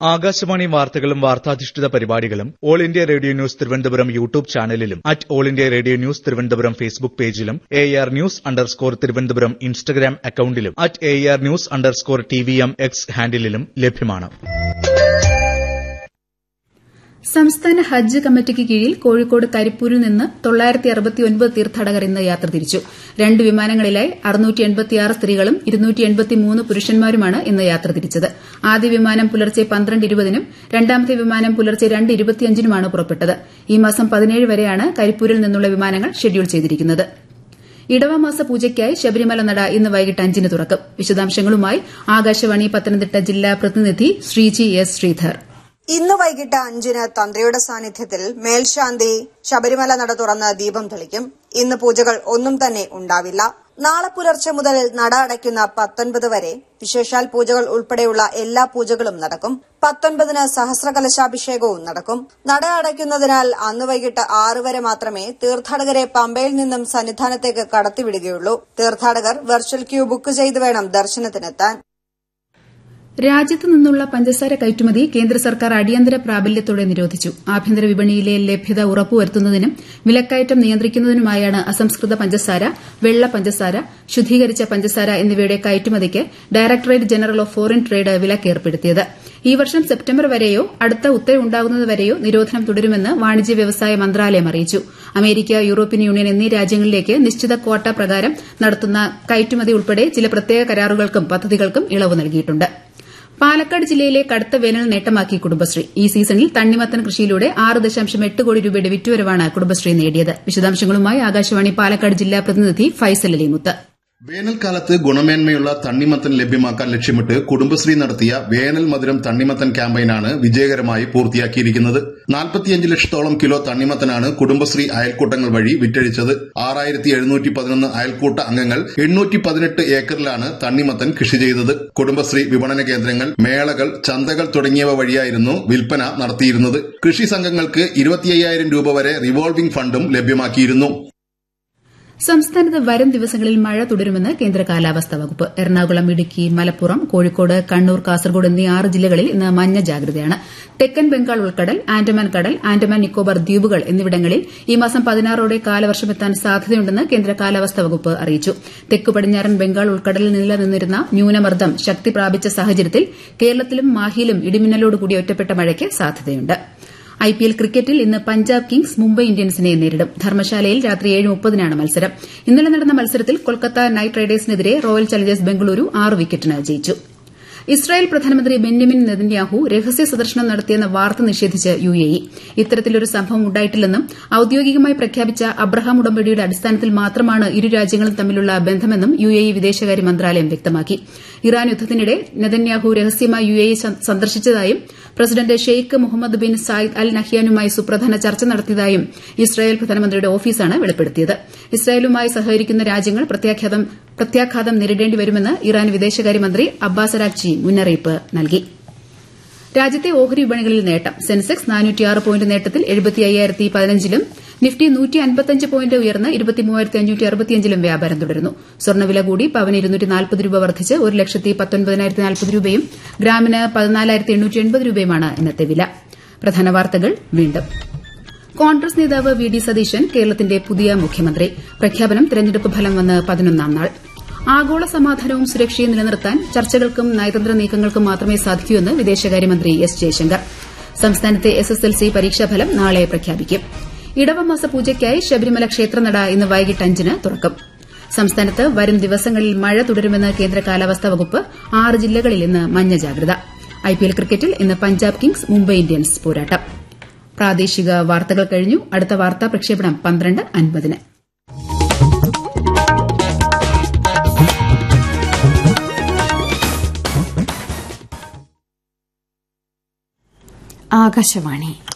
ആകാശവാണി വാർത്തകളും വാർത്താധിഷ്ഠിത പരിപാടികളും All India Radio news Thiruvananthapuram YouTube ചാനലിലും at All India Radio news Thiruvananthapuram Facebook പേജിലും A R news underscore Thiruvananthapuram Instagram അക്കൌണ്ടിലും at A R news underscore T V M X ഹാൻഡിലും ലഭ്യമാണ് സംസ്ഥാന ഹജ്ജ് കമ്മിറ്റിക്ക് കീഴിൽ കോഴിക്കോട് കരിപ്പൂരിൽ നിന്ന് തൊള്ളായിരത്തി അറുപത്തിയൊൻപത് തീർത്ഥാടകർ ഇന്ന് യാത്ര തിരിച്ചു രണ്ട് വിമാനങ്ങളിലായി അറുന്നൂറ്റി എൺപത്തിയാറ് സ്ത്രീകളും ഇരുന്നൂറ്റി എൺപത്തിമൂന്ന് പുരുഷന്മാരുമാണ് ഇന്ന് യാത്ര തിരിച്ചത് ആദ്യ വിമാനം പുലർച്ചെ പന്ത്രണ്ട് ഇരുപതിനും രണ്ടാമത്തെ വിമാനം പുലർച്ചെ രണ്ട് ഇരുപത്തിയഞ്ചിനുമാണ് പുറപ്പെട്ടത് ഈ മാസം പതിനേഴ് വരെയാണ് കരിപ്പൂരിൽ നിന്നുള്ള വിമാനങ്ങൾ ഷെഡ്യൂൾ ചെയ്തിരിക്കുന്നത് ഇടവമാസ പൂജയ്ക്കായി ശബരിമല നട ഇന്ന് വൈകിട്ട് അഞ്ചിന് തുറക്കും വിശദാംശങ്ങളുമായി ആകാശവാണി പത്തനംതിട്ട ജില്ലാ പ്രതിനിധി ശ്രീജി എസ് ശ്രീധർ ഇന്ന് വൈകിട്ട് അഞ്ചിന് തന്ത്രിയുടെ സാന്നിധ്യത്തിൽ മേൽശാന്തി ശബരിമല നട തുറന്ന് ദീപം തെളിക്കും ഇന്ന് പൂജകൾ ഒന്നും തന്നെ ഉണ്ടാവില്ല നാളെ പുലർച്ചെ മുതൽ നട അടയ്ക്കുന്ന പത്തൊൻപത് വരെ വിശേഷാൽ പൂജകൾ ഉൾപ്പെടെയുള്ള എല്ലാ പൂജകളും നടക്കും പത്തൊൻപതിന് സഹസ്രകലശാഭിഷേകവും നടക്കും നട അടയ്ക്കുന്നതിനാൽ അന്ന് വൈകിട്ട് ആറ് വരെ മാത്രമേ തീർത്ഥാടകരെ പമ്പയിൽ നിന്നും സന്നിധാനത്തേക്ക് കടത്തിവിടുകയുള്ളൂ തീർത്ഥാടകർ വെർച്വൽ ക്യൂ ബുക്ക് ചെയ്ത് വേണം ദർശനത്തിനെത്താൻ രാജ്യത്ത് നിന്നുള്ള പഞ്ചസാര കയറ്റുമതി കേന്ദ്ര സർക്കാർ അടിയന്തര പ്രാബല്യത്തോടെ നിരോധിച്ചു ആഭ്യന്തര വിപണിയിലെ ലഭ്യത ഉറപ്പുവരുത്തുന്നതിനും വിലക്കയറ്റം നിയന്ത്രിക്കുന്നതിനുമായാണ് അസംസ്കൃത പഞ്ചസാര വെള്ള പഞ്ചസാര ശുദ്ധീകരിച്ച പഞ്ചസാര എന്നിവയുടെ കയറ്റുമതിക്ക് Directorate General of Foreign Trade വിലക്ക് ഏർപ്പെടുത്തിയത് ഈ വർഷം സെപ്റ്റംബർ വരെയോ അടുത്ത ഉത്തരവുണ്ടാകുന്നതുവരെയോ നിരോധനം തുടരുമെന്ന് വാണിജ്യ വ്യവസായ മന്ത്രാലയം അറിയിച്ചു അമേരിക്ക യൂറോപ്യൻ യൂണിയൻ എന്നീ രാജ്യങ്ങളിലേക്ക് നിശ്ചിത ക്വാട്ട പ്രകാരം നടത്തുന്ന കയറ്റുമതി ഉൾപ്പെടെ ചില പ്രത്യേക കരാറുകൾക്കും പദ്ധതികൾക്കും ഇളവ് നൽകിയിട്ടുണ്ട് പാലക്കാട് ജില്ലയിലെ കടുത്ത വേനൽ നേട്ടമാക്കി കുടുംബശ്രീ ഈ സീസണിൽ തണ്ണിമത്തൻ കൃഷിയിലൂടെ ആറ് ദശാംശം എട്ട് കോടി രൂപയുടെ വിറ്റുവരവാണ് കുടുംബശ്രീ നേടിയത് വിശദാംശങ്ങളുമായി ആകാശവാണി പാലക്കാട് ജില്ലാ പ്രതിനിധി ഫൈസൽ അലിമുത്ത് വേനൽക്കാലത്ത് ഗുണമേന്മയുള്ള തണ്ണിമത്തൻ ലഭ്യമാക്കാൻ ലക്ഷ്യമിട്ട് കുടുംബശ്രീ നടത്തിയ വേനൽ മധുരം തണ്ണിമത്തൻ ക്യാമ്പയിനാണ് വിജയകരമായി പൂർത്തിയാക്കിയിരിക്കുന്നത് നാൽപ്പത്തിയഞ്ച് ലക്ഷത്തോളം കിലോ തണ്ണിമത്തനാണ് കുടുംബശ്രീ അയൽക്കൂട്ടങ്ങൾ വഴി വിറ്റഴിച്ചത് ആറായിരത്തി എഴുന്നൂറ്റി പതിനൊന്ന് അയൽക്കൂട്ട അംഗങ്ങൾ എണ്ണൂറ്റി പതിനെട്ട് ഏക്കറിലാണ് തണ്ണിമത്തൻ കൃഷി ചെയ്തത് കുടുംബശ്രീ വിപണന കേന്ദ്രങ്ങൾ മേളകൾ ചന്തകൾ തുടങ്ങിയവ വഴിയായിരുന്നു വിൽപ്പന നടത്തിയിരുന്നത് കൃഷി സംഘങ്ങൾക്ക് ഇരുപത്തിയ്യായിരം രൂപ വരെ റിവോൾവിംഗ് ഫണ്ടും ലഭ്യമാക്കിയിരുന്നു സംസ്ഥാനത്ത് വരും ദിവസങ്ങളിൽ മഴ തുടരുമെന്ന് കേന്ദ്ര കാലാവസ്ഥാ വകുപ്പ് എറണാകുളം ഇടുക്കി മലപ്പുറം കോഴിക്കോട് കണ്ണൂർ കാസർഗോഡ് എന്നീ ആറ് ജില്ലകളിൽ ഇന്ന് മഞ്ഞ ജാഗ്രതയാണ് തെക്കൻ ബംഗാൾ ഉൾക്കടൽ ആൻഡമാൻ കടൽ ആൻഡമാൻ നിക്കോബാർ ദ്വീപുകൾ എന്നിവിടങ്ങളിൽ ഈ മാസം പതിനാറോടെ കാലവർഷമെത്താൻ സാധ്യതയുണ്ടെന്ന് കേന്ദ്ര കാലാവസ്ഥാ വകുപ്പ് അറിയിച്ചു തെക്കു പടിഞ്ഞാറൻ ബംഗാൾ ഉൾക്കടലിൽ നിലനിന്നിരുന്ന ന്യൂനമർദ്ദം ശക്തി പ്രാപിച്ച സാഹചര്യത്തിൽ കേരളത്തിലും മാഹിയിലും ഇടിമിന്നലോടുകൂടി ഒറ്റപ്പെട്ട മഴയ്ക്ക് സാധ്യതയുണ്ട് ഐപിഎൽ ക്രിക്കറ്റിൽ ഇന്ന് പഞ്ചാബ് കിങ്സ് മുംബൈ ഇന്ത്യൻസിനെ നേരിടും ധർമ്മശാലയിൽ രാത്രി ഏഴ് മുപ്പതിനാണ് മത്സരം ഇന്നലെ നടന്ന മത്സരത്തിൽ കൊൽക്കത്ത നൈറ്റ് റൈഡേഴ്സിനെതിരെ റോയൽ ചലഞ്ചേഴ്സ് ബംഗളൂരു ആറ് വിക്കറ്റിന് ജയിച്ചു ഇസ്രായേൽ പ്രധാനമന്ത്രി ബെന്യമിൻ നെതന്യാഹു രഹസ്യ സന്ദർശനം നടത്തിയെന്ന വാർത്ത നിഷേധിച്ച് യു എ ഇ ഇത്തരത്തിലൊരു സംഭവം ഉണ്ടായിട്ടില്ലെന്നും ഔദ്യോഗികമായി പ്രഖ്യാപിച്ച അബ്രഹാം ഉടമ്പടിയുടെ അടിസ്ഥാനത്തിൽ മാത്രമാണ് ഇരു രാജ്യങ്ങളും തമ്മിലുള്ള ബന്ധമെന്നും യു എ ഇ വിദേശകാര്യ മന്ത്രാലയം വ്യക്തമാക്കി ഇറാൻ യുദ്ധത്തിനിടെ നെതന്യാഹു രഹസ്യമായി യു എ ഇ സന്ദർശിച്ചതായും president Sheikh Mohammed bin Zayed Al നഹ്യാനുമായി സുപ്രധാന ചർച്ച നടത്തിയതായും ഇസ്രായേൽ പ്രധാനമന്ത്രിയുടെ ഓഫീസാണ് വെളിപ്പെടുത്തിയത് ഇസ്രായേലുമായി സഹകരിക്കുന്ന രാജ്യങ്ങൾ പ്രത്യാഘാതം നേരിടേണ്ടി വരുമെന്ന് ഇറാൻ വിദേശകാര്യമന്ത്രി അബ്ബാസ് അരാക്ചി മുന്നറിയിപ്പ് നൽകി രാജ്യത്തെ ഓഹരി വിപണികളിൽ നേട്ടം സെൻസെക്സ് നാനൂറ്റിയാറ് പോയിന്റ് നേട്ടത്തിൽ എഴുപത്തി പതിനഞ്ചിലും നിഫ്റ്റി നൂറ്റി അൻപത്തഞ്ച് പോയിന്റ് ഉയർന്ന് ഇരുപത്തിമൂവായിരത്തി അഞ്ഞൂറ്റി അറുപത്തിയഞ്ചിലും വ്യാപാരം തുടരുന്നു സ്വർണ്ണവില കൂടി പവന് ഇരുന്നൂറ്റി നാൽപ്പത് രൂപ വർദ്ധിച്ച് ഒരു ലക്ഷത്തി പത്തൊൻപതിനായിരത്തി നാൽപ്പത് രൂപയും ഗ്രാമിന് പതിനാലായിരത്തി എണ്ണൂറ്റി എൺപത് രൂപയുമാണ് ഇന്നത്തെ വില പ്രധാന വാർത്തകൾ വീണ്ടും കോൺഗ്രസ് നേതാവ് വി ഡി സതീശൻ കേരളത്തിന്റെ പുതിയ മുഖ്യമന്ത്രി പ്രഖ്യാപനം തെരഞ്ഞെടുപ്പ് ഫലം വന്ന് പതിനൊന്നാം നാൾ ആഗോള സമാധാനവും സുരക്ഷയും നിലനിർത്താൻ ചർച്ചകൾക്കും നയതന്ത്ര നീക്കങ്ങൾക്കും മാത്രമേ സാധിക്കൂ എന്ന് വിദേശകാര്യമന്ത്രി എസ് ജയശങ്കർ സംസ്ഥാനത്തെ എസ് എസ് എൽ സി പരീക്ഷാഫലം നാളെ പ്രഖ്യാപിക്കും ഇടവമാസ പൂജയ്ക്കായി ശബരിമല ക്ഷേത്രനട ഇന്ന് വൈകിട്ട് അഞ്ചിന് തുറക്കും സംസ്ഥാനത്ത് വരും ദിവസങ്ങളിൽ മഴ തുടരുമെന്ന് കേന്ദ്ര കാലാവസ്ഥാ വകുപ്പ് ആറ് ജില്ലകളിൽ ഇന്ന് മഞ്ഞ ജാഗ്രത ഐപിഎൽ ക്രിക്കറ്റിൽ ഇന്ന് പഞ്ചാബ് കിങ്സ് മുംബൈ ഇന്ത്യൻസ് പോരാട്ടം പ്രാദേശിക വാർത്തകൾ കഴിഞ്ഞു അടുത്ത വാർത്താ പ്രക്ഷേപണം പന്ത്രണ്ട് അൻപതിന് ആകാശവാണി